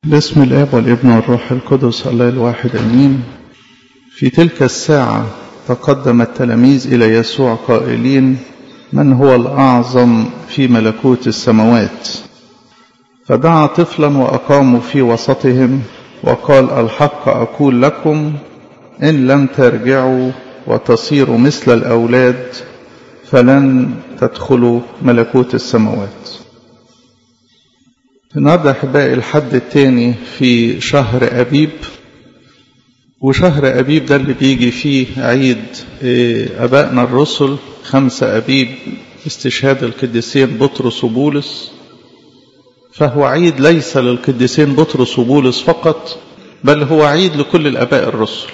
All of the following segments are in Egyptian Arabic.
باسم الاب والابن والروح القدس الله الواحد امين في تلك الساعه تقدم التلاميذ الى يسوع قائلين من هو الاعظم في ملكوت السماوات فدعا طفلا واقاموا في وسطهم وقال الحق اقول لكم ان لم ترجعوا وتصيروا مثل الاولاد فلن تدخلوا ملكوت السماوات النهارده احبائي الحد الثاني في شهر ابيب وشهر ابيب ده اللي بيجي فيه عيد ابائنا الرسل خمسة ابيب استشهاد القديسين بطرس وبولس فهو عيد ليس للقديسين بطرس وبولس فقط بل هو عيد لكل الاباء الرسل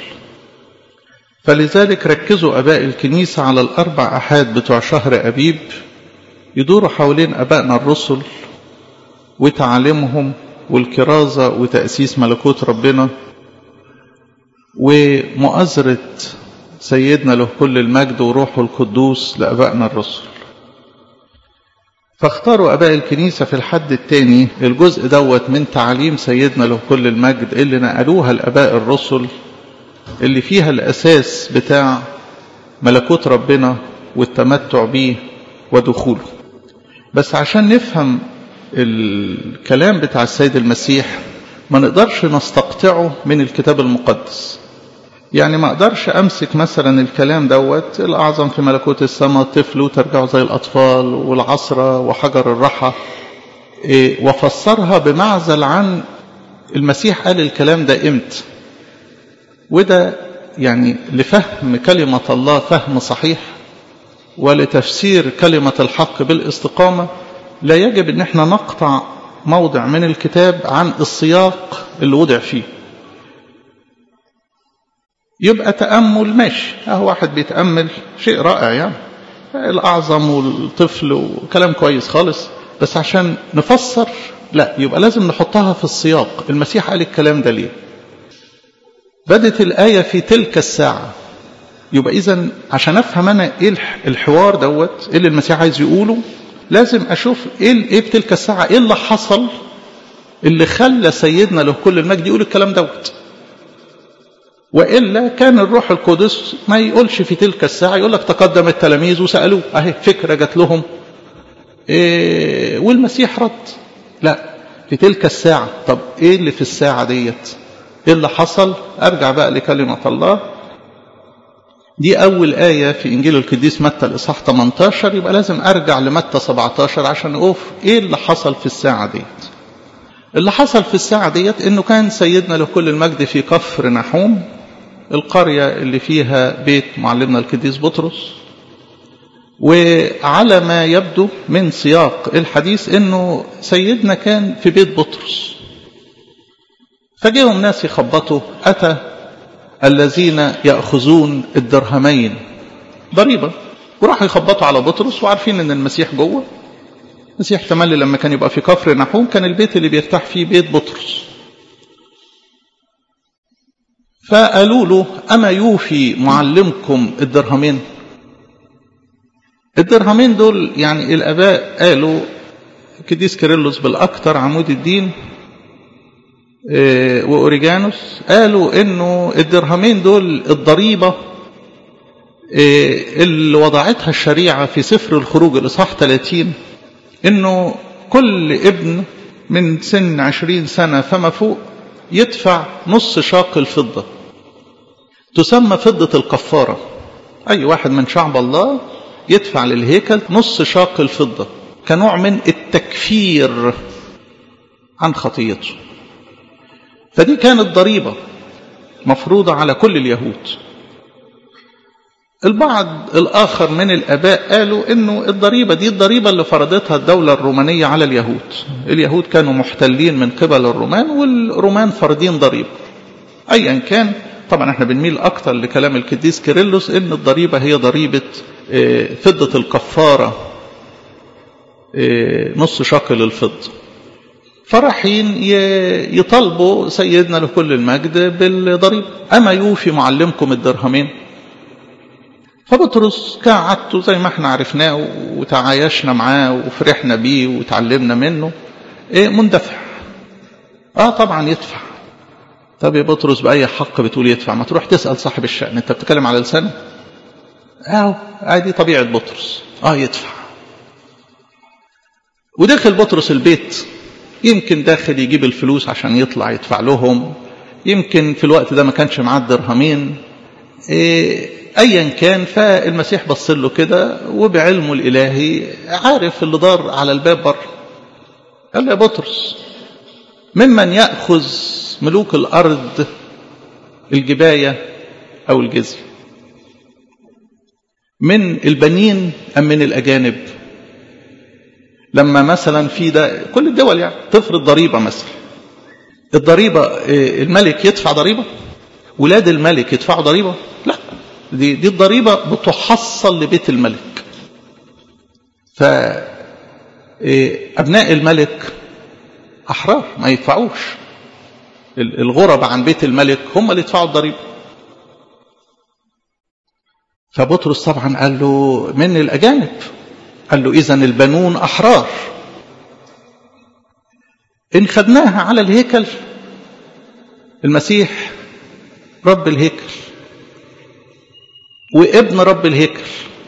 فلذلك ركزوا اباء الكنيسه على الاربع احاد بتوع شهر ابيب يدوروا حوالين ابائنا الرسل وتعاليمهم والكرازة وتأسيس ملكوت ربنا ومؤازرة سيدنا له كل المجد وروحه القدوس لأبائنا الرسل فاختاروا أباء الكنيسة في الحد الثاني الجزء دوت من تعاليم سيدنا له كل المجد اللي نقلوها الأباء الرسل اللي فيها الأساس بتاع ملكوت ربنا والتمتع بيه ودخوله بس عشان نفهم الكلام بتاع السيد المسيح ما نقدرش نستقطعه من الكتاب المقدس يعني ما اقدرش امسك مثلا الكلام دوت الاعظم في ملكوت السماء طفل وترجعوا زي الاطفال والعصره وحجر الرحى إيه وافسرها بمعزل عن المسيح قال الكلام ده امتى وده يعني لفهم كلمه الله فهم صحيح ولتفسير كلمه الحق بالاستقامه لا يجب ان احنا نقطع موضع من الكتاب عن السياق اللي وضع فيه يبقى تأمل ماشي اهو واحد بيتأمل شيء رائع يعني الأعظم والطفل وكلام كويس خالص بس عشان نفسر لا يبقى لازم نحطها في السياق المسيح قال الكلام ده ليه بدت الآية في تلك الساعة يبقى إذا عشان أفهم أنا إيه الحوار دوت إيه اللي المسيح عايز يقوله لازم اشوف ايه ايه في تلك الساعه ايه اللي حصل اللي خلى سيدنا له كل المجد يقول الكلام دوت والا كان الروح القدس ما يقولش في تلك الساعه يقول لك تقدم التلاميذ وسالوه اهي فكره جات لهم إيه والمسيح رد لا في تلك الساعه طب ايه اللي في الساعه ديت ايه اللي حصل ارجع بقى لكلمه الله دي أول آية في إنجيل القديس متى الإصحاح 18 يبقى لازم أرجع لمتى 17 عشان أقف إيه اللي حصل في الساعة ديت. اللي حصل في الساعة ديت إنه كان سيدنا له كل المجد في كفر نحوم القرية اللي فيها بيت معلمنا القديس بطرس وعلى ما يبدو من سياق الحديث إنه سيدنا كان في بيت بطرس فجاهم ناس يخبطوا أتى الذين يأخذون الدرهمين ضريبة وراحوا يخبطوا على بطرس وعارفين ان المسيح جوه المسيح تملي لما كان يبقى في كفر نحوم كان البيت اللي بيرتاح فيه بيت بطرس فقالوا له أما يوفي معلمكم الدرهمين الدرهمين دول يعني الآباء قالوا كديس كيرلس بالأكثر عمود الدين وأوريجانوس قالوا انه الدرهمين دول الضريبة اللي وضعتها الشريعة في سفر الخروج الإصحاح 30 انه كل ابن من سن عشرين سنة فما فوق يدفع نص شاق الفضة تسمى فضة الكفارة أي واحد من شعب الله يدفع للهيكل نص شاق الفضة كنوع من التكفير عن خطيته فدي كانت ضريبة مفروضة على كل اليهود البعض الآخر من الآباء قالوا إنه الضريبة دي الضريبة اللي فرضتها الدولة الرومانية على اليهود اليهود كانوا محتلين من قبل الرومان والرومان فرضين ضريبة أيا كان طبعا احنا بنميل أكتر لكلام القديس كيرلس إن الضريبة هي ضريبة فضة الكفارة نص شاكل الفضة فرحين يطالبوا سيدنا لكل المجد بالضريبة أما يوفي معلمكم الدرهمين فبطرس كعدته زي ما احنا عرفناه وتعايشنا معاه وفرحنا بيه وتعلمنا منه ايه مندفع اه طبعا يدفع طب يا بطرس بأي حق بتقول يدفع ما تروح تسأل صاحب الشأن انت بتتكلم على لسانه اهو ادي طبيعة بطرس اه يدفع ودخل بطرس البيت يمكن داخل يجيب الفلوس عشان يطلع يدفع لهم يمكن في الوقت ده ما كانش معاه درهمين إيه ايا كان فالمسيح بص له كده وبعلمه الالهي عارف اللي دار على الباب بره قال له يا بطرس ممن ياخذ ملوك الارض الجبايه او الجزيه من البنين ام من الاجانب لما مثلا في ده كل الدول يعني تفرض ضريبه مثلا الضريبه الملك يدفع ضريبه ولاد الملك يدفعوا ضريبه لا دي, دي الضريبه بتحصل لبيت الملك ف ابناء الملك احرار ما يدفعوش الغرب عن بيت الملك هم اللي يدفعوا الضريبه فبطرس طبعا قال له من الاجانب قال له اذا البنون احرار ان خدناها على الهيكل المسيح رب الهيكل وابن رب الهيكل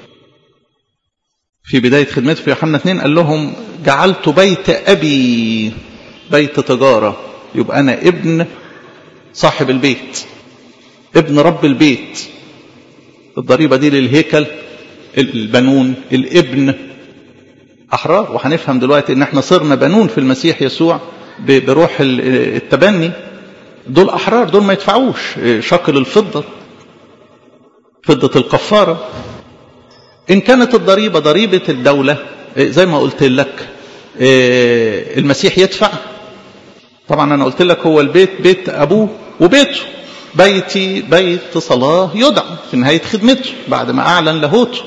في بداية خدمته في يوحنا 2 قال لهم جعلت بيت أبي بيت تجارة يبقى أنا ابن صاحب البيت ابن رب البيت الضريبة دي للهيكل البنون الابن أحرار وهنفهم دلوقتي إن احنا صرنا بنون في المسيح يسوع بروح التبني دول أحرار دول ما يدفعوش شكل الفضة فضة الكفارة إن كانت الضريبة ضريبة الدولة زي ما قلت لك المسيح يدفع طبعا أنا قلت لك هو البيت بيت أبوه وبيته بيتي بيت صلاة يدعى في نهاية خدمته بعد ما أعلن لاهوته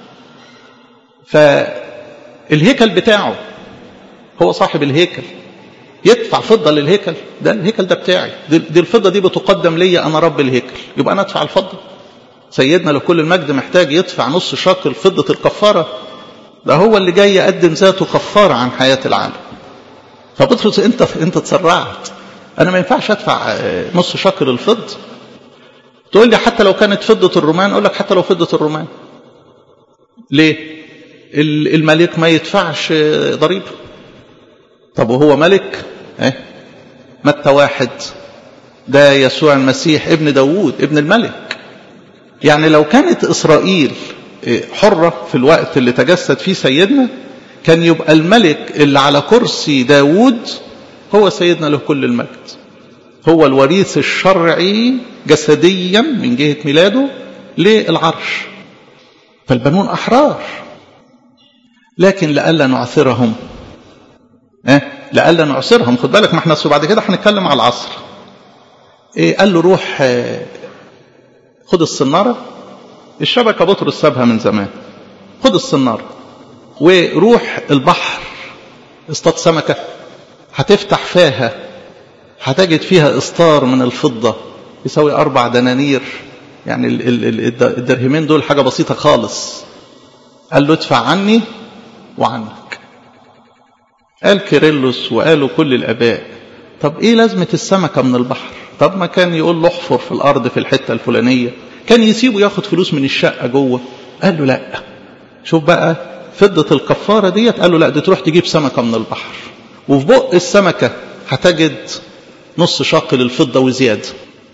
فالهيكل بتاعه هو صاحب الهيكل يدفع فضة للهيكل ده الهيكل ده بتاعي دي, دي الفضة دي بتقدم لي أنا رب الهيكل يبقى أنا أدفع الفضة سيدنا لكل المجد محتاج يدفع نص شاكل فضة الكفارة ده هو اللي جاي يقدم ذاته كفارة عن حياة العالم فبطرس انت انت تسرعت انا ما ينفعش ادفع نص شاكل الفضة تقول لي حتى لو كانت فضة الرومان اقول لك حتى لو فضة الرومان ليه الملك ما يدفعش ضريبة طب وهو ملك ايه متى واحد ده يسوع المسيح ابن داوود ابن الملك يعني لو كانت إسرائيل حرة في الوقت اللي تجسد فيه سيدنا كان يبقى الملك اللي على كرسي داود هو سيدنا له كل المجد هو الوريث الشرعي جسديا من جهة ميلاده للعرش فالبنون أحرار لكن لألا نعثرهم اه لألا نعثرهم خد بالك ما احنا بعد كده هنتكلم على العصر إيه قال له روح اه خد الصنارة الشبكة بطرس سابها من زمان خد الصنارة وروح البحر اصطاد سمكة هتفتح فاها هتجد فيها إسطار من الفضة يساوي أربع دنانير يعني الدرهمين دول حاجة بسيطة خالص قال له ادفع عني وعنك قال كيرلس وقالوا كل الآباء طب ايه لازمة السمكة من البحر طب ما كان يقول له احفر في الارض في الحته الفلانيه كان يسيبه ياخد فلوس من الشقه جوه قال له لا شوف بقى فضه الكفاره ديت قال له لا دي تروح تجيب سمكه من البحر وفي بق السمكه هتجد نص شاقل الفضه وزياده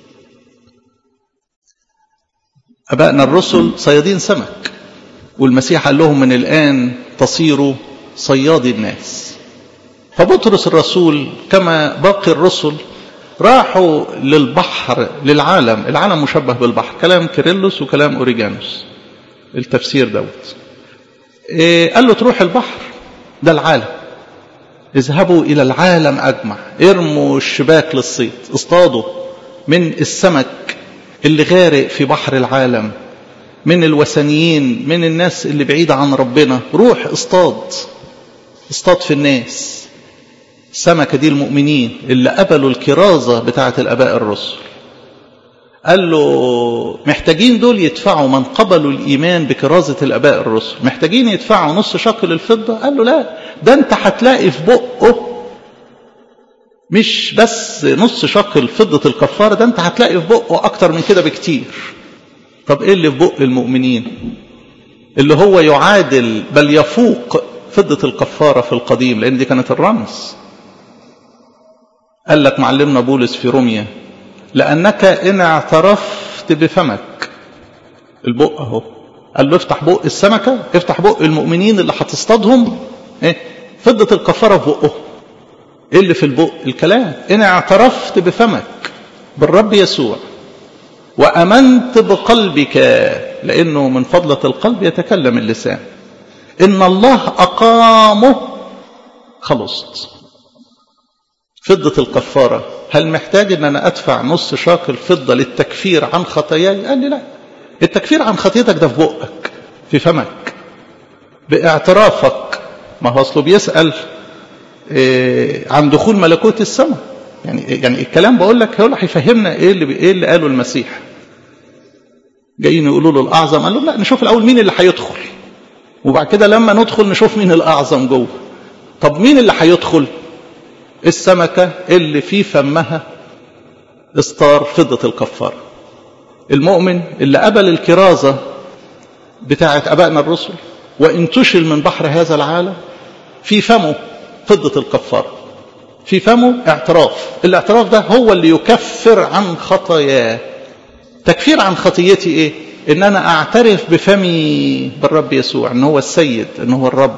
ابائنا الرسل صيادين سمك والمسيح قال لهم من الان تصيروا صيادي الناس فبطرس الرسول كما باقي الرسل راحوا للبحر للعالم العالم مشبه بالبحر كلام كيرلس وكلام اوريجانوس التفسير دوت إيه قال له تروح البحر ده العالم اذهبوا الى العالم اجمع ارموا الشباك للصيد اصطادوا من السمك اللي غارق في بحر العالم من الوثنيين من الناس اللي بعيدة عن ربنا روح اصطاد اصطاد في الناس السمكة دي المؤمنين اللي قبلوا الكرازة بتاعة الأباء الرسل قال له محتاجين دول يدفعوا من قبلوا الإيمان بكرازة الأباء الرسل محتاجين يدفعوا نص شكل الفضة قال له لا ده أنت هتلاقي في بقه مش بس نص شكل فضة الكفارة ده انت هتلاقي في بقه اكتر من كده بكتير طب ايه اللي في بق المؤمنين اللي هو يعادل بل يفوق فضة الكفارة في القديم لان دي كانت الرمز قال لك معلمنا بولس في روميا لأنك إن اعترفت بفمك البق أهو قال له افتح بق السمكة افتح بق المؤمنين اللي هتصطادهم ايه فضة الكفارة في بقه ايه اللي في البق الكلام إن اعترفت بفمك بالرب يسوع وأمنت بقلبك لأنه من فضلة القلب يتكلم اللسان إن الله أقامه خلصت فضة الكفارة هل محتاج ان انا ادفع نص شاكل فضة للتكفير عن خطاياي قال لي لا التكفير عن خطيتك ده في بقك في فمك باعترافك ما هو اصله بيسأل إيه عن دخول ملكوت السماء يعني يعني الكلام بقول لك هو اللي هيفهمنا ايه اللي ايه اللي قاله المسيح جايين يقولوا له الاعظم قال له لا نشوف الاول مين اللي هيدخل وبعد كده لما ندخل نشوف مين الاعظم جوه طب مين اللي هيدخل السمكة اللي في فمها استار فضة الكفارة المؤمن اللي قبل الكرازة بتاعة أبائنا الرسل وانتشل من بحر هذا العالم في فمه فضة الكفارة في فمه اعتراف الاعتراف ده هو اللي يكفر عن خطاياه تكفير عن خطيتي ايه ان انا اعترف بفمي بالرب يسوع ان هو السيد ان هو الرب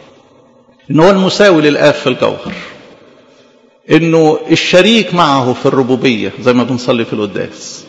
ان هو المساوي للآب في الجوهر انه الشريك معه في الربوبية زي ما بنصلي في القداس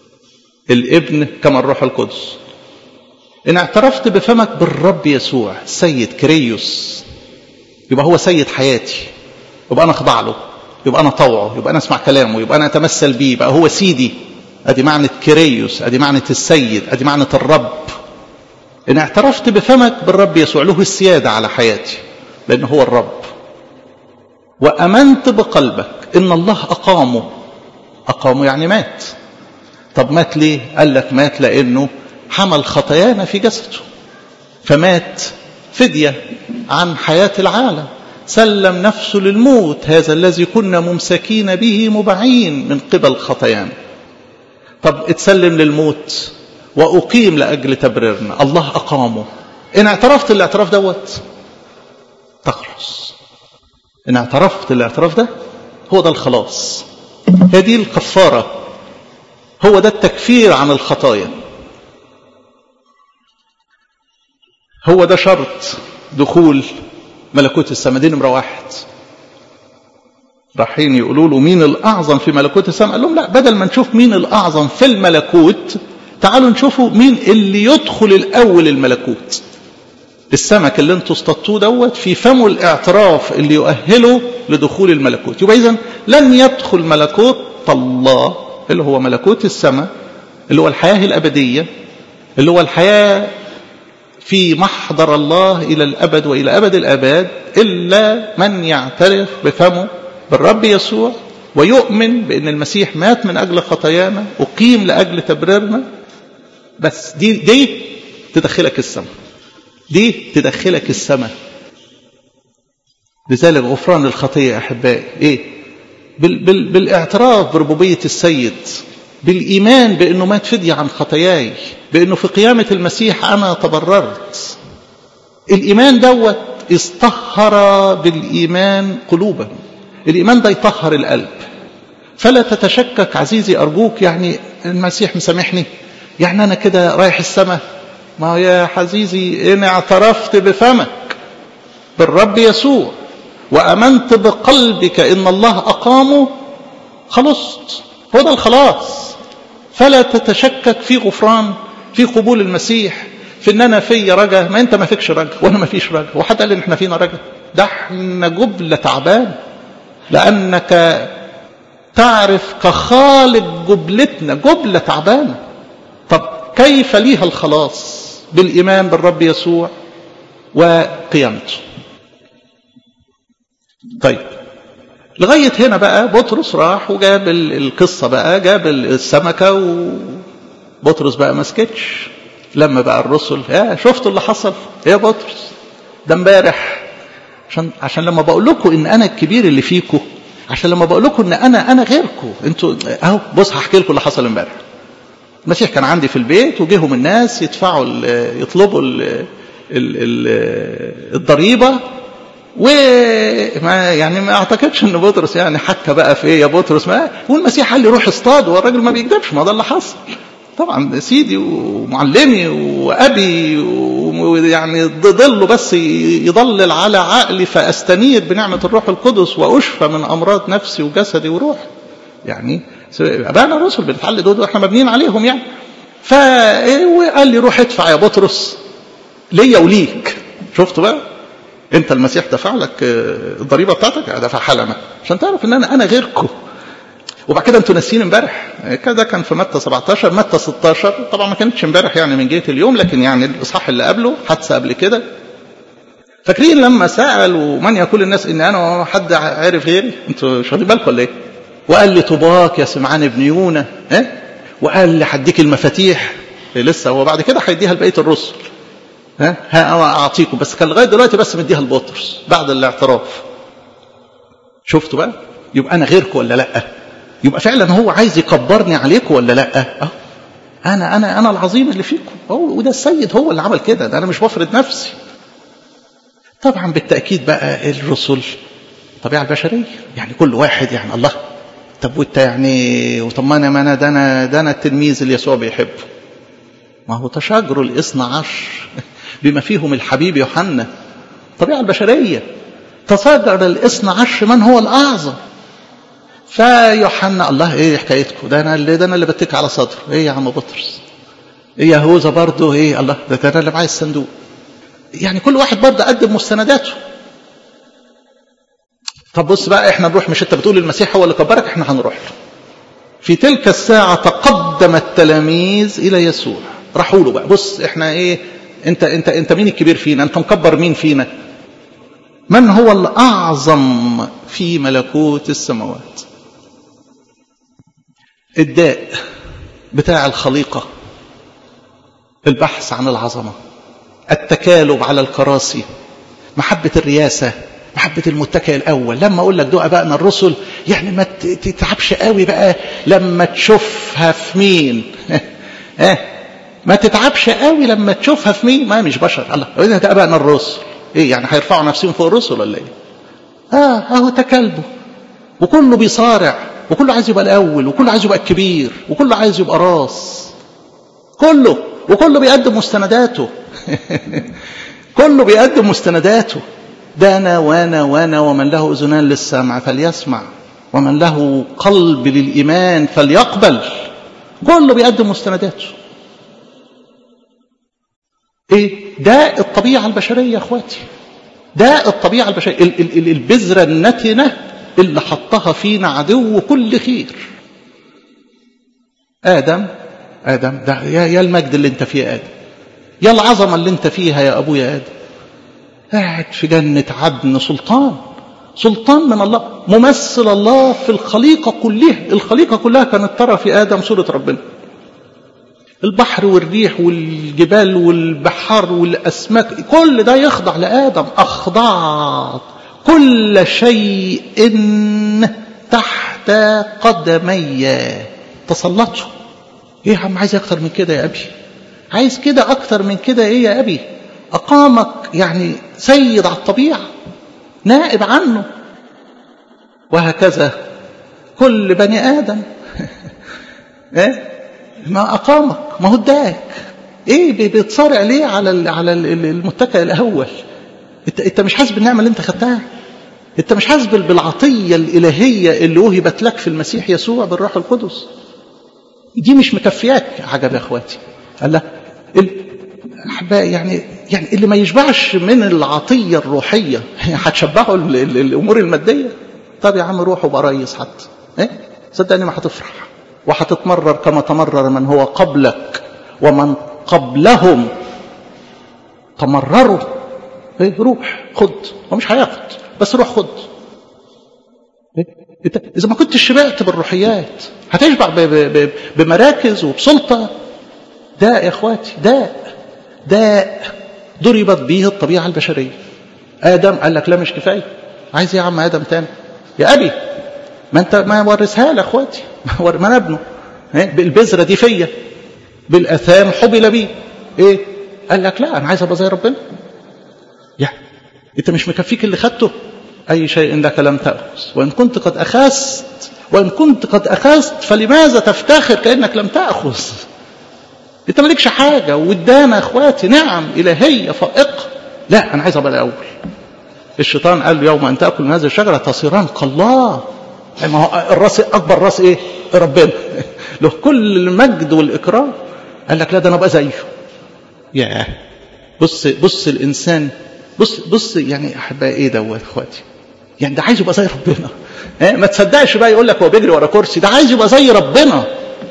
الابن كما الروح القدس ان اعترفت بفمك بالرب يسوع سيد كريوس يبقى هو سيد حياتي يبقى انا اخضع له يبقى انا طوعه يبقى انا اسمع كلامه يبقى انا اتمثل بيه يبقى هو سيدي ادي معنى كريوس ادي معنى السيد ادي معنى الرب ان اعترفت بفمك بالرب يسوع له السيادة على حياتي لانه هو الرب وأمنت بقلبك إن الله أقامه أقامه يعني مات طب مات ليه قال لك مات لأنه حمل خطايانا في جسده فمات فدية عن حياة العالم سلم نفسه للموت هذا الذي كنا ممسكين به مبعين من قبل خطايانا طب اتسلم للموت وأقيم لأجل تبريرنا الله أقامه إن اعترفت الاعتراف دوت تخلص إن اعترفت الاعتراف ده هو ده الخلاص هذه الكفارة هو ده التكفير عن الخطايا هو ده شرط دخول ملكوت السماء دي نمرة واحد رايحين يقولوا له مين الأعظم في ملكوت السماء قال لهم لا بدل ما نشوف مين الأعظم في الملكوت تعالوا نشوفوا مين اللي يدخل الأول الملكوت السمك اللي انتوا اصطدتوه دوت في فمه الاعتراف اللي يؤهله لدخول الملكوت يبقى اذا لن يدخل ملكوت الله اللي هو ملكوت السماء اللي هو الحياة الأبدية اللي هو الحياة في محضر الله إلى الأبد وإلى أبد الأباد إلا من يعترف بفمه بالرب يسوع ويؤمن بأن المسيح مات من أجل خطايانا وقيم لأجل تبريرنا بس دي دي تدخلك السماء دي تدخلك السماء لذلك غفران الخطية أحبائي إيه بال بال بالاعتراف بربوبية السيد بالإيمان بأنه مات فدية عن خطاياي بأنه في قيامة المسيح أنا تبررت الإيمان دوت اصطهر بالإيمان قلوبا الإيمان ده يطهر القلب فلا تتشكك عزيزي أرجوك يعني المسيح مسامحني يعني أنا كده رايح السماء ما يا حزيزي إن اعترفت بفمك بالرب يسوع وأمنت بقلبك إن الله أقامه خلصت هو ده الخلاص فلا تتشكك في غفران في قبول المسيح في ان انا في رجا ما انت ما فيكش رجا وانا ما فيش رجا وحد قال ان احنا فينا رجا ده احنا جبلة تعبان لانك تعرف كخالق جبلتنا جبلة تعبانة طب كيف ليها الخلاص بالايمان بالرب يسوع وقيامته طيب لغاية هنا بقى بطرس راح وجاب القصة بقى جاب السمكة وبطرس بقى ما سكتش لما بقى الرسل يا شفتوا اللي حصل يا بطرس ده امبارح عشان عشان لما بقول لكم ان انا الكبير اللي فيكم عشان لما بقول لكم ان انا انا غيركم انتوا اهو بص هحكي لكم اللي حصل امبارح المسيح كان عندي في البيت وجيهم الناس يدفعوا ال يطلبوا ال ال ال الضريبه وما يعني ما اعتقدش ان بطرس يعني حكى بقى في ايه يا بطرس ما والمسيح قال لي روح اصطاد والراجل ما بيكذبش ما ده اللي حصل طبعا سيدي ومعلمي وابي ويعني ظله بس يضلل على عقلي فاستنير بنعمه الروح القدس واشفى من امراض نفسي وجسدي وروحي يعني ابانا الرسل بنتعلق دول واحنا مبنيين عليهم يعني فقال لي روح ادفع يا بطرس ليا وليك شفتوا بقى انت المسيح دفع لك الضريبه بتاعتك دفعها لنا عشان تعرف ان انا انا غيركم وبعد كده انتوا ناسيين امبارح كده كان في متى 17 متى 16 طبعا ما كانتش امبارح يعني من جهه اليوم لكن يعني الاصحاح اللي قبله حادثه قبل كده فاكرين لما سال ومن يقول الناس ان انا حد عارف غيري انتوا مش واخدين بالكم ولا ايه وقال لي طباك يا سمعان ابن يونا ها وقال لي هديك المفاتيح لسه هو بعد كده هيديها لبقيه الرسل ها ها اعطيكم بس كان لغايه دلوقتي بس مديها لبطرس بعد الاعتراف شفتوا بقى يبقى انا غيركم ولا لا يبقى فعلا هو عايز يكبرني عليكم ولا لا اه انا انا انا العظيم اللي فيكم هو وده السيد هو اللي عمل كده ده انا مش بفرض نفسي طبعا بالتاكيد بقى الرسل الطبيعه البشريه يعني كل واحد يعني الله طب وانت يعني وطب ما انا ما انا ده انا ده انا التلميذ اللي يسوع بيحبه ما هو تشاجر الاثنى عشر بما فيهم الحبيب يوحنا الطبيعه البشريه تشاجر الاثنى عشر من هو الاعظم فيوحنا الله ايه حكايتكم ده انا اللي ده انا اللي بتك على صدره ايه يا عم بطرس ايه يهوذا برضه ايه الله ده انا اللي معايا الصندوق يعني كل واحد برضه قدم مستنداته طب بص بقى احنا نروح مش انت بتقول المسيح هو اللي كبرك احنا هنروح له في تلك الساعة تقدم التلاميذ إلى يسوع راحوا له بقى بص احنا ايه انت انت انت مين الكبير فينا انت مكبر مين فينا من هو الأعظم في ملكوت السماوات الداء بتاع الخليقة البحث عن العظمة التكالب على الكراسي محبة الرياسة محبة المتكئ الأول لما أقول لك دول أبائنا الرسل يعني ما تتعبش قوي بقى لما تشوفها في مين اه ما تتعبش قوي لما تشوفها في مين ما مش بشر الله ده أبائنا الرسل إيه يعني هيرفعوا نفسهم فوق الرسل ولا إيه آه أهو تكلبه وكله بيصارع وكله عايز يبقى الأول وكله عايز يبقى الكبير وكله عايز يبقى راس كله وكله بيقدم مستنداته كله بيقدم مستنداته ده أنا وأنا وأنا ومن له أذنان للسمع فليسمع ومن له قلب للإيمان فليقبل كله بيقدم مستنداته ايه ده الطبيعة البشرية يا اخواتي ده الطبيعة البشرية ال- ال- البذرة النتنة اللي حطها فينا عدو كل خير آدم آدم ده يا, يا المجد اللي انت فيه يا آدم يا العظمة اللي انت فيها يا أبويا آدم قاعد في جنة عدن سلطان سلطان من الله ممثل الله في الخليقة كلها الخليقة كلها كانت ترى في آدم صورة ربنا البحر والريح والجبال والبحار والأسماك كل ده يخضع لآدم أخضعت كل شيء تحت قدمي تسلطوا ايه يا عم عايز اكتر من كده يا ابي عايز كده اكتر من كده ايه يا ابي اقامك يعني سيد على الطبيعه نائب عنه وهكذا كل بني ادم ايه ما اقامك ما هو اداك ايه بتصارع ليه على على المتكئ الاول انت انت مش حاسس بالنعمه اللي انت خدتها انت مش حاسس بالعطيه الالهيه اللي وهبت لك في المسيح يسوع بالروح القدس دي مش مكفياك عجب يا اخواتي قال لا احبائي يعني يعني اللي ما يشبعش من العطيه الروحيه هتشبعه الامور الماديه طب يا عم روح وبقى ريس حتى ايه صدقني ما هتفرح وهتتمرر كما تمرر من هو قبلك ومن قبلهم تمرروا ايه روح خد هو مش هياخد بس روح خد إيه؟ اذا ما كنتش شبعت بالروحيات هتشبع بمراكز وبسلطه داء يا اخواتي داء داء ضربت به الطبيعه البشريه ادم قال لك لا مش كفايه عايز يا عم ادم تاني يا ابي ما انت ما ورثها لاخواتي ما انا ابنه بالبذره دي فيا بالاثام حبل بي ايه قال لك لا انا عايز ابقى زي ربنا يا انت مش مكفيك اللي خدته اي شيء لك لم تاخذ وان كنت قد اخذت وان كنت قد اخذت فلماذا تفتخر كانك لم تاخذ انت مالكش حاجه وادانا اخواتي نعم الهيه فائقه لا انا عايز ابقى الاول الشيطان قال له يوم ان تاكل من هذه الشجره تصيران كالله ما هو الراس اكبر راس ايه ربنا له كل المجد والاكرام قال لك لا ده انا ابقى زيه ياه بص بص الانسان بص بص يعني احبائي ايه دوت اخواتي يعني ده عايز يبقى زي ربنا اه ما تصدقش بقى يقول لك هو بيجري ورا كرسي ده عايز يبقى زي ربنا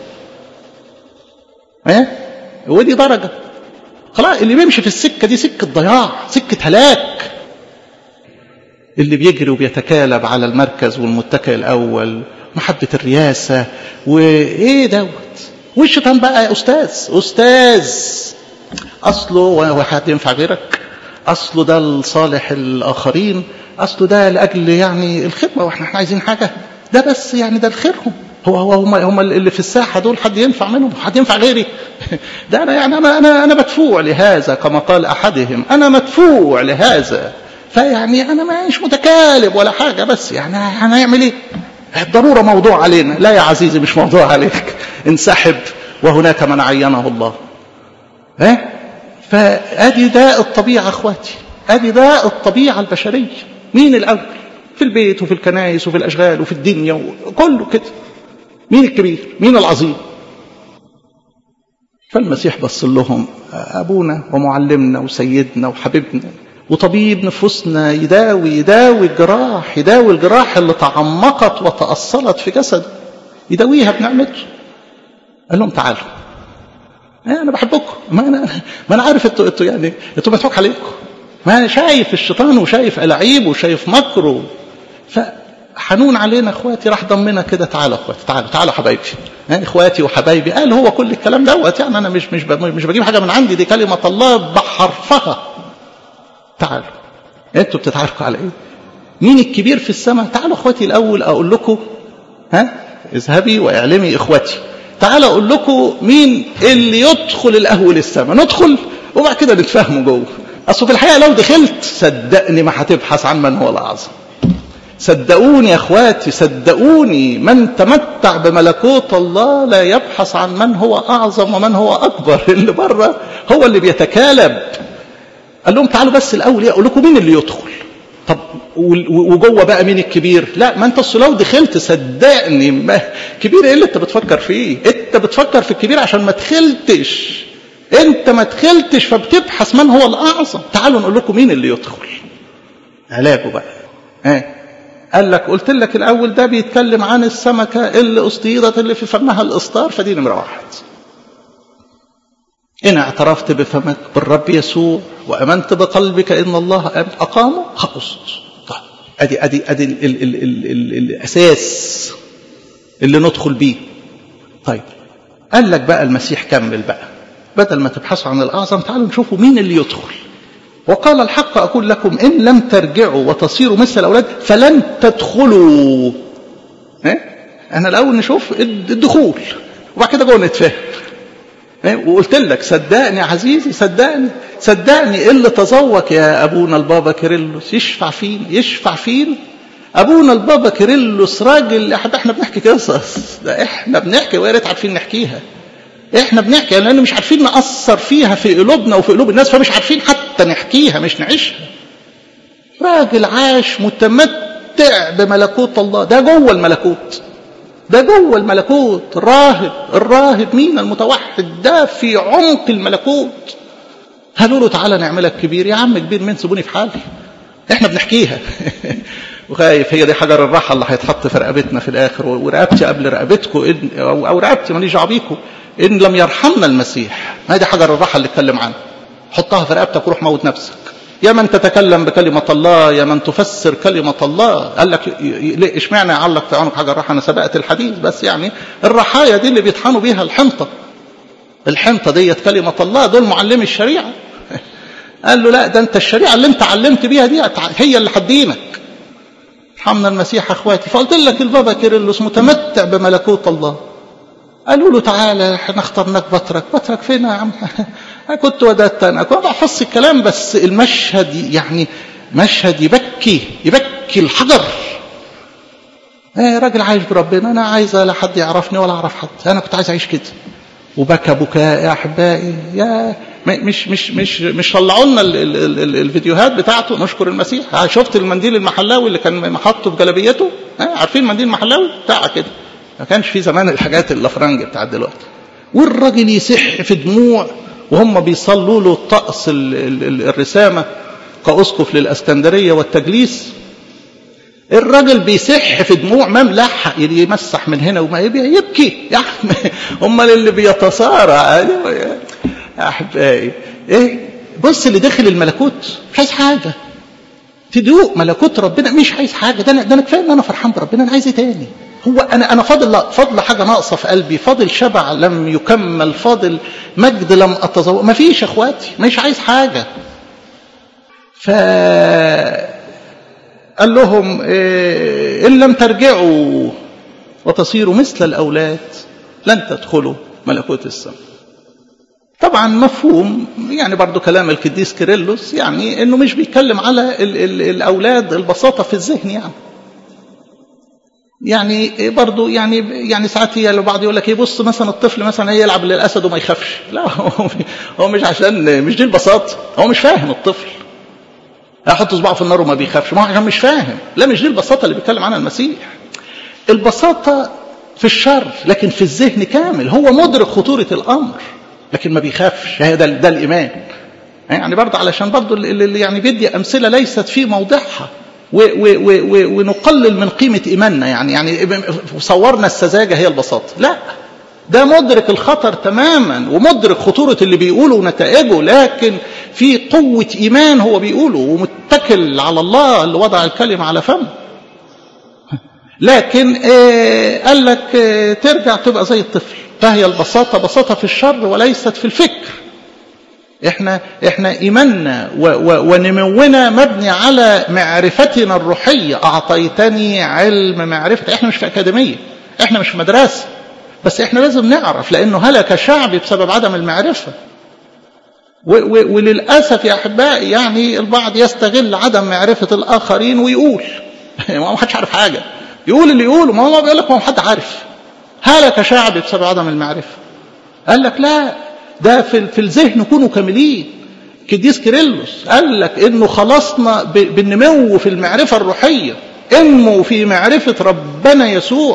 ها اه؟ ودي درجه خلاص اللي بيمشي في السكه دي سكه ضياع سكه هلاك اللي بيجري وبيتكالب على المركز والمتكئ الاول محبه الرياسه وايه دوت والشيطان بقى يا استاذ استاذ اصله هو حد ينفع غيرك اصله ده لصالح الاخرين اصله ده لاجل يعني الخدمه واحنا احنا عايزين حاجه ده بس يعني ده لخيرهم هو هو هم هم اللي في الساحه دول حد ينفع منهم حد ينفع غيري ده انا يعني انا انا انا مدفوع لهذا كما قال احدهم انا مدفوع لهذا فيعني انا مش متكالب ولا حاجه بس يعني هنعمل ايه الضروره موضوع علينا لا يا عزيزي مش موضوع عليك انسحب وهناك من عينه الله ها فادي ده الطبيعه اخواتي ادي ده الطبيعه البشريه مين الاول في البيت وفي الكنائس وفي الاشغال وفي الدنيا كله كده مين الكبير مين العظيم فالمسيح بص لهم ابونا ومعلمنا وسيدنا وحبيبنا وطبيب نفوسنا يداوي يداوي الجراح يداوي الجراح اللي تعمقت وتأصلت في جسده يداويها بنعمته قال لهم تعالوا انا بحبكم ما انا ما انا عارف انتوا انتوا يعني انتوا مضحوك عليكم ما انا شايف الشيطان وشايف الاعيب وشايف مكره فحنون علينا اخواتي راح ضمنا كده تعالوا اخواتي تعالوا تعالوا حبايبي يعني اخواتي وحبايبي قال هو كل الكلام دوت يعني انا مش مش مش بجيب حاجه من عندي دي كلمه الله بحرفها تعالوا انتوا بتتعاركوا على ايه مين الكبير في السماء تعالوا اخواتي الاول اقول لكم ها اذهبي واعلمي اخواتي تعالوا اقول لكم مين اللي يدخل الاول السماء ندخل وبعد كده نتفاهموا جوه اصل في الحقيقه لو دخلت صدقني ما هتبحث عن من هو الاعظم صدقوني يا اخواتي صدقوني من تمتع بملكوت الله لا يبحث عن من هو اعظم ومن هو اكبر اللي بره هو اللي بيتكالب قال لهم تعالوا بس الاول اقول لكم مين اللي يدخل طب وجوه بقى مين الكبير لا ما انت لو دخلت صدقني ما كبير ايه اللي انت بتفكر فيه انت بتفكر في الكبير عشان ما دخلتش انت ما دخلتش فبتبحث من هو الاعظم تعالوا نقول لكم مين اللي يدخل علاجه بقى اه قال لك قلت لك الاول ده بيتكلم عن السمكه اللي اصطيدت اللي في فمها الاسطار فدي نمره واحد إن اعترفت بفمك بالرب يسوع وأمنت بقلبك إن الله أقامه خلصت طيب أدي أدي أدي ال ال ال ال ال الأساس اللي ندخل بيه طيب قال لك بقى المسيح كمل بقى بدل ما تبحثوا عن الأعظم تعالوا نشوفوا مين اللي يدخل وقال الحق أقول لكم إن لم ترجعوا وتصيروا مثل الأولاد فلن تدخلوا إيه؟ أنا الأول نشوف الدخول وبعد كده جوه نتفاهم وقلت لك صدقني يا عزيزي صدقني صدقني اللي تذوق يا ابونا البابا كيرلس يشفع فينا يشفع فينا ابونا البابا كيرلس راجل احنا بنحكي قصص ده احنا بنحكي ويا ريت عارفين نحكيها احنا بنحكي لان مش عارفين ناثر فيها في قلوبنا وفي قلوب الناس فمش عارفين حتى نحكيها مش نعيشها راجل عاش متمتع بملكوت الله ده جوه الملكوت ده جوه الملكوت الراهب الراهب مين المتوحد ده في عمق الملكوت قالوا له تعالى نعملك كبير يا عم كبير مين سيبوني في حالي احنا بنحكيها وخايف هي دي حجر الراحة اللي هيتحط في رقبتنا في الآخر ورقبتي قبل رقبتكم إن أو, أو رقبتي ماليش دعوه بيكم إن لم يرحمنا المسيح ما دي حجر الراحة اللي اتكلم عنها حطها في رقبتك وروح موت نفسك يا من تتكلم بكلمة الله يا من تفسر كلمة الله قال لك ليه اشمعنى يعلق في عنق حجر الراحة أنا سبقت الحديث بس يعني الرحايا دي اللي بيطحنوا بيها الحنطة الحنطة ديت كلمة الله دول معلمي الشريعة قال له لا ده انت الشريعة اللي انت علمت بيها دي هي اللي هتدينك ارحمنا المسيح اخواتي فقلت لك البابا كيرلس متمتع بملكوت الله قالوا له تعالى احنا اخترناك بطرك بطرك فين يا عم كنت وددت انا كنت احفظ الكلام بس المشهد يعني مشهد يبكي يبكي الحجر ايه راجل عايش بربنا انا عايز لا حد يعرفني ولا اعرف حد انا كنت عايز اعيش كده وبكى بكاء يا احبائي يا مش مش مش مش طلعوا لنا ال ال ال الفيديوهات بتاعته نشكر المسيح شفت المنديل المحلاوي اللي كان محطه في جلابيته عارفين المنديل المحلاوي بتاع كده ما كانش في زمان الحاجات الافرنج بتاعت دلوقتي والراجل يسح في دموع وهم بيصلوا له الطقس الرسامه كاسقف للاسكندريه والتجليس الراجل بيسح في دموع ما ملحق يمسح من هنا وما يبكي يا عم امال اللي بيتصارع يا احبائي ايه بص اللي داخل الملكوت مش عايز حاجه تدوق ملكوت ربنا مش عايز حاجه ده انا ده انا كفايه ان انا فرحان بربنا انا عايز ايه تاني هو انا انا فاضل فاضل حاجه ناقصه في قلبي فاضل شبع لم يكمل فاضل مجد لم اتذوق ما فيش يا اخواتي مش عايز حاجه ف قال لهم إيه ان لم ترجعوا وتصيروا مثل الاولاد لن تدخلوا ملكوت السماء طبعا مفهوم يعني برضو كلام القديس كيرلس يعني انه مش بيتكلم على ال ال الاولاد البساطه في الذهن يعني يعني برضو يعني يعني ساعات هي البعض يقول لك ايه بص مثلا الطفل مثلا يلعب للاسد وما يخافش لا هو مش عشان مش دي البساطه هو مش فاهم الطفل احط صباعه في النار وما بيخافش ما هو عشان مش فاهم لا مش دي البساطه اللي بيتكلم عنها المسيح البساطه في الشر لكن في الذهن كامل هو مدرك خطوره الامر لكن ما بيخافش هي ده, ده الايمان يعني برضه علشان برضه اللي يعني بيدي امثله ليست في موضعها ونقلل من قيمه ايماننا يعني يعني صورنا السذاجه هي البساطه لا ده مدرك الخطر تماما ومدرك خطورة اللي بيقوله ونتائجه لكن في قوة إيمان هو بيقوله ومتكل على الله اللي وضع الكلمة على فمه لكن آه قال لك آه ترجع تبقى زي الطفل فهي البساطة بساطة في الشر وليست في الفكر احنا احنا ايماننا ونمونا مبني على معرفتنا الروحيه اعطيتني علم معرفه احنا مش في اكاديميه احنا مش في مدرسه بس احنا لازم نعرف لانه هلك شعبي بسبب عدم المعرفه وللاسف يا احبائي يعني البعض يستغل عدم معرفه الاخرين ويقول ما حدش عارف حاجه يقول اللي يقوله ما هو بيقول لك ما حد عارف هلك شعبي بسبب عدم المعرفه قال لك لا ده في, في الذهن كونوا كاملين كديس كيرلس قال لك انه خلصنا بالنمو في المعرفه الروحيه انمو في معرفه ربنا يسوع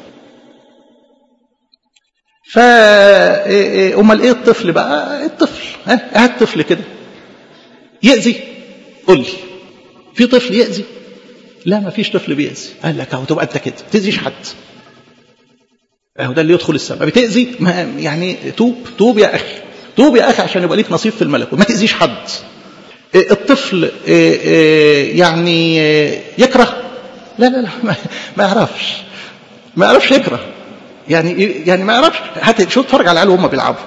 ف امال ايه الطفل بقى الطفل ها هات طفل كده يأذي قول لي في طفل يأذي لا ما فيش طفل بيأذي قال لك اهو تبقى انت كده ما تأذيش حد اهو ده اللي يدخل السماء بتأذي ما يعني توب توب يا اخي توب يا اخي عشان يبقى ليك نصيب في الملكوت ما تأذيش حد الطفل يعني يكره لا لا لا ما يعرفش ما يعرفش يكره يعني يعني ما يعرفش هات شوف اتفرج على العيال وهم بيلعبوا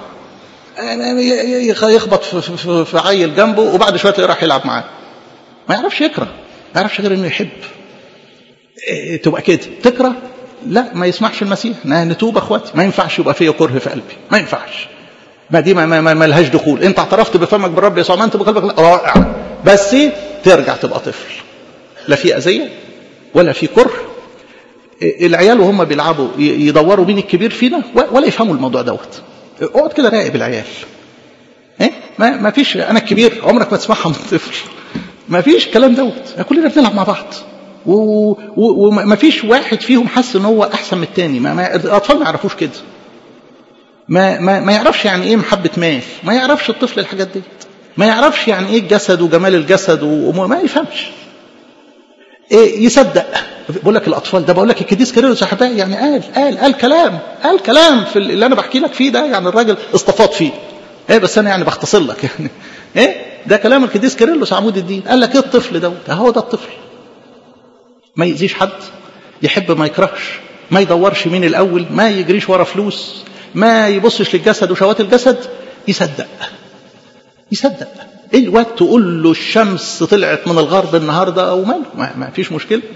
يخبط في, في, في عيل جنبه وبعد شويه تلاقيه راح يلعب معاه ما يعرفش يكره ما يعرفش غير انه يحب إيه تبقى كده تكره لا ما يسمعش المسيح نتوب اخواتي ما ينفعش يبقى فيا كره في قلبي ما ينفعش ما دي ما, ما, ما, ما لهاش دخول انت اعترفت بفمك بالرب يسوع ما انت بقلبك رائع بس ترجع تبقى طفل لا في اذيه ولا في كره العيال وهم بيلعبوا يدوروا مين الكبير فينا ولا يفهموا الموضوع دوت اقعد كده راقب العيال ايه ما, ما فيش انا الكبير عمرك ما تسمعها من طفل ما فيش الكلام دوت كلنا بنلعب مع بعض وما فيش واحد فيهم حس ان هو احسن من التاني ما, ما الاطفال ما يعرفوش كده ما, ما, ما يعرفش يعني ايه محبه مال ما يعرفش الطفل الحاجات دي ما يعرفش يعني ايه الجسد وجمال الجسد وما يفهمش إيه يصدق بقول لك الاطفال ده بقول لك الكديس كيرلس احبائي يعني قال قال قال كلام قال كلام في اللي انا بحكي لك فيه ده يعني الراجل استفاض فيه ايه بس انا يعني بختصر لك يعني ايه ده كلام القديس كيرلس عمود الدين قال لك ايه الطفل دوت هو ده الطفل ما يأذيش حد يحب ما يكرهش ما يدورش مين الاول ما يجريش ورا فلوس ما يبصش للجسد وشهوات الجسد يصدق يصدق الوقت تقول له الشمس طلعت من الغرب النهارده او ماله ما, ما فيش مشكله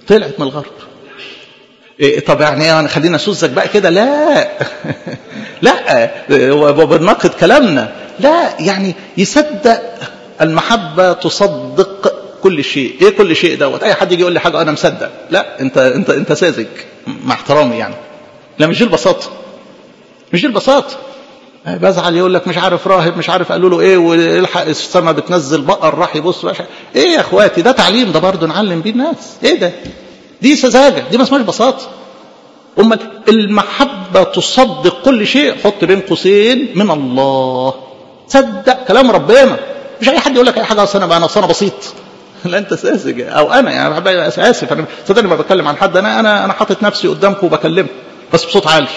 طلعت من الغرب إيه طب يعني ايه خلينا اسوزك بقى كده لا لا وبنناقض كلامنا لا يعني يصدق المحبه تصدق كل شيء ايه كل شيء دوت اي حد يجي يقول لي حاجه انا مصدق لا انت انت انت ساذج مع احترامي يعني لا مش دي البساطه مش دي البساطه بزعل يقول لك مش عارف راهب مش عارف قالوا له ايه والحق السما بتنزل بقر راح يبص بقى ايه يا اخواتي ده تعليم ده برضه نعلم بيه الناس ايه ده دي سذاجه دي ما اسمهاش بساطه امال المحبه تصدق كل شيء حط بين قوسين من الله صدق كلام ربنا مش اي حد يقول لك اي حاجه اصل انا انا اصل انا بسيط لا انت ساذج او انا يعني اسف انا صدقني ما بتكلم عن حد انا انا انا حاطط نفسي قدامكم وبكلمكم بس بصوت عالي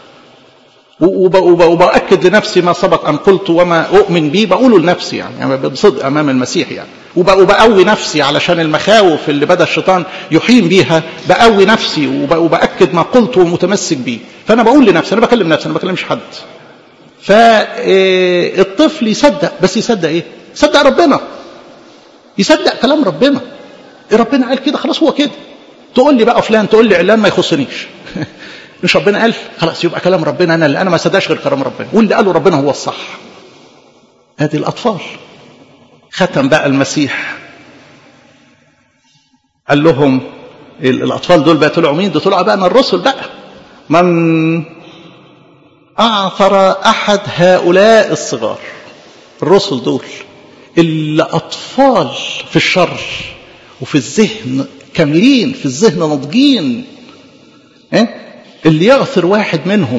وبأكد لنفسي ما سبق أن قلت وما أؤمن به بقوله لنفسي يعني, يعني بصدق أمام المسيح يعني وبقوي نفسي علشان المخاوف اللي بدأ الشيطان يحيم بيها بقوي نفسي وبأكد ما قلت ومتمسك بيه فأنا بقول لنفسي أنا بكلم نفسي أنا بكلمش حد فالطفل يصدق بس يصدق إيه يصدق ربنا يصدق كلام ربنا ربنا قال كده خلاص هو كده تقول لي بقى فلان تقول لي علان ما يخصنيش مش ربنا قال خلاص يبقى كلام ربنا انا اللي انا ما صدقش غير كلام ربنا واللي قاله ربنا هو الصح هذه الاطفال ختم بقى المسيح قال لهم الاطفال دول بقى طلعوا مين؟ دول طلعوا بقى من الرسل بقى من اعثر احد هؤلاء الصغار الرسل دول اللي اطفال في الشر وفي الذهن كاملين في الذهن ناضجين إيه؟ اللي يغفر واحد منهم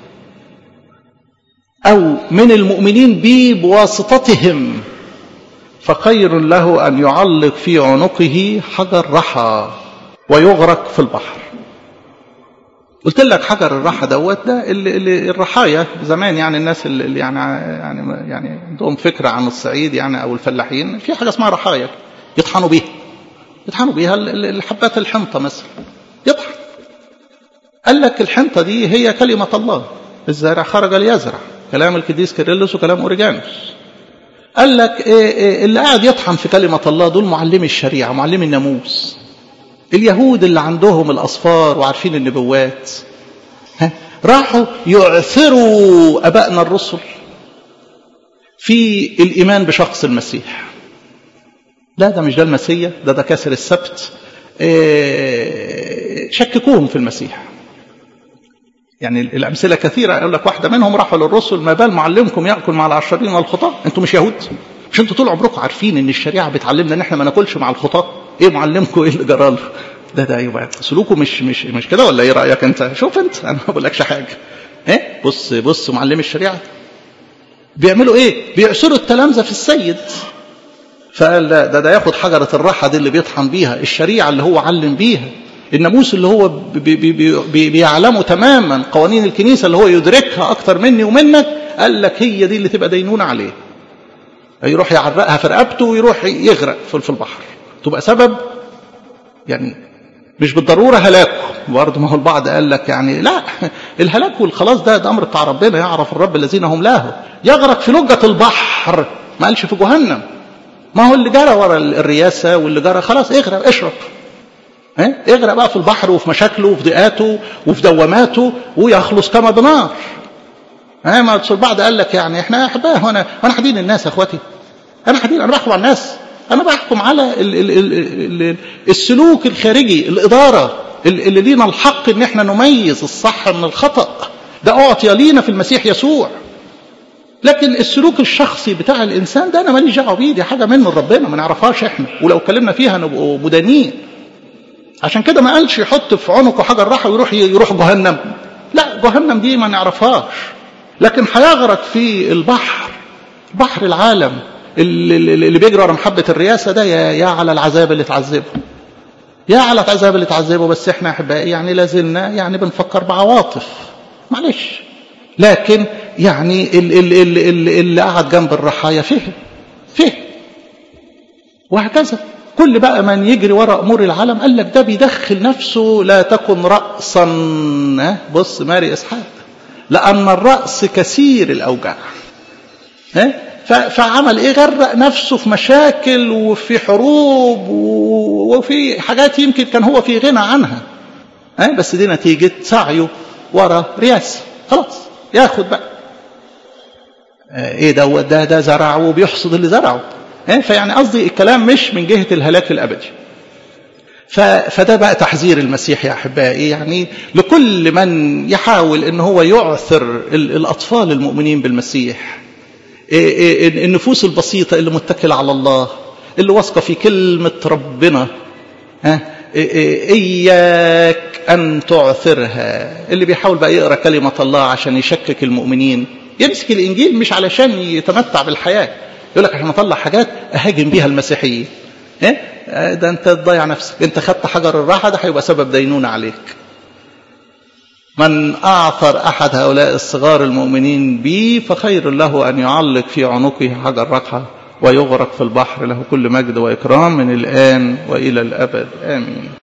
أو من المؤمنين بي بواسطتهم فخير له أن يعلق في عنقه حجر رحى ويغرق في البحر قلت لك حجر الرحى دوت ده اللي اللي الرحايا زمان يعني الناس اللي يعني يعني يعني عندهم فكره عن الصعيد يعني او الفلاحين في حاجه اسمها رحايا يطحنوا بيها يطحنوا بيها الحبات الحنطه مثلا يطحن قال لك الحنطة دي هي كلمة الله الزارع خرج ليزرع كلام القديس كيرلس وكلام أوريجانوس قال لك إيه إيه اللي قاعد يطحن في كلمة الله دول معلمي الشريعة معلمي الناموس اليهود اللي عندهم الأصفار وعارفين النبوات ها راحوا يعثروا أبائنا الرسل في الإيمان بشخص المسيح لا ده مش ده المسيح ده ده كاسر السبت إيه شككوهم في المسيح يعني الأمثلة كثيرة أقول لك واحدة منهم راحوا للرسل ما بال معلمكم يأكل مع العشرين والخطاة أنتم مش يهود مش أنتوا طول عمركم عارفين إن الشريعة بتعلمنا إن إحنا ما ناكلش مع الخطاة إيه معلمكم إيه اللي جرى له ده ده يبقى سلوكه مش مش مش كده ولا إيه رأيك أنت شوف أنت أنا ما بقولكش حاجة إيه بص بص معلم الشريعة بيعملوا إيه بيعصروا التلامذة في السيد فقال لا ده ده ياخد حجرة الراحة دي اللي بيطحن بيها الشريعة اللي هو علم بيها الناموس اللي هو بي بي بي بيعلمه تماما قوانين الكنيسة اللي هو يدركها أكتر مني ومنك قال لك هي دي اللي تبقى دينونة عليه يروح يعرقها في رقبته ويروح يغرق في البحر تبقى سبب يعني مش بالضرورة هلاكه برضه ما هو البعض قال لك يعني لا الهلاك والخلاص ده ده أمر بتاع ربنا يعرف الرب الذين هم له يغرق في لجة البحر ما قالش في جهنم ما هو اللي جرى ورا الرياسة واللي جرى خلاص اغرق اشرب اه؟ اغرق بقى في البحر وفي مشاكله وفي ضيقاته وفي دواماته ويخلص كما بنار ها ما البعض قال لك يعني احنا احباه وانا وانا حدين الناس يا اخواتي انا حدين انا بحكم على الناس انا بحكم على ال ال ال ال السلوك الخارجي الاداره اللي لينا الحق ان احنا نميز الصح من الخطا ده اعطي لينا في المسيح يسوع لكن السلوك الشخصي بتاع الانسان ده انا ماليش دعوه بيه دي حاجه من ربنا ما نعرفهاش احنا ولو اتكلمنا فيها نبقوا مدانين عشان كده ما قالش يحط في عنقه حجر راحه ويروح يروح جهنم لا جهنم دي ما نعرفهاش لكن هيغرق في البحر بحر العالم اللي, اللي بيجري ورا محبه الرياسه ده يا, يا على العذاب اللي تعذبه يا على العذاب اللي تعذبه بس احنا احبائي يعني لازلنا يعني بنفكر بعواطف معلش لكن يعني اللي, اللي, اللي, اللي قعد جنب الرحايا فهم فهم وهكذا كل بقى من يجري وراء امور العالم قال لك ده بيدخل نفسه لا تكن راسا بص ماري اسحاق لان الراس كثير الاوجاع فعمل ايه غرق نفسه في مشاكل وفي حروب وفي حاجات يمكن كان هو في غنى عنها ها بس دي نتيجة سعيه ورا رياسة خلاص ياخد بقى ايه ده ده ده زرعه وبيحصد اللي زرعه فيعني قصدي الكلام مش من جهة الهلاك الأبدي فده بقى تحذير المسيح يا أحبائي يعني لكل من يحاول ان هو يعثر الأطفال المؤمنين بالمسيح النفوس البسيطة اللي متكلة على الله اللي واثقة في كلمة ربنا ها إياك أن تعثرها اللي بيحاول بقى يقرأ كلمة الله عشان يشكك المؤمنين يمسك الإنجيل مش علشان يتمتع بالحياة يقول لك عشان أطلع حاجات أهاجم بيها المسيحيين إيه؟ ده أنت تضيع نفسك أنت خدت حجر الراحة ده هيبقى سبب دينونة عليك من أعثر أحد هؤلاء الصغار المؤمنين بي فخير له أن يعلق في عنقه حجر رقعة ويغرق في البحر له كل مجد وإكرام من الآن وإلى الأبد آمين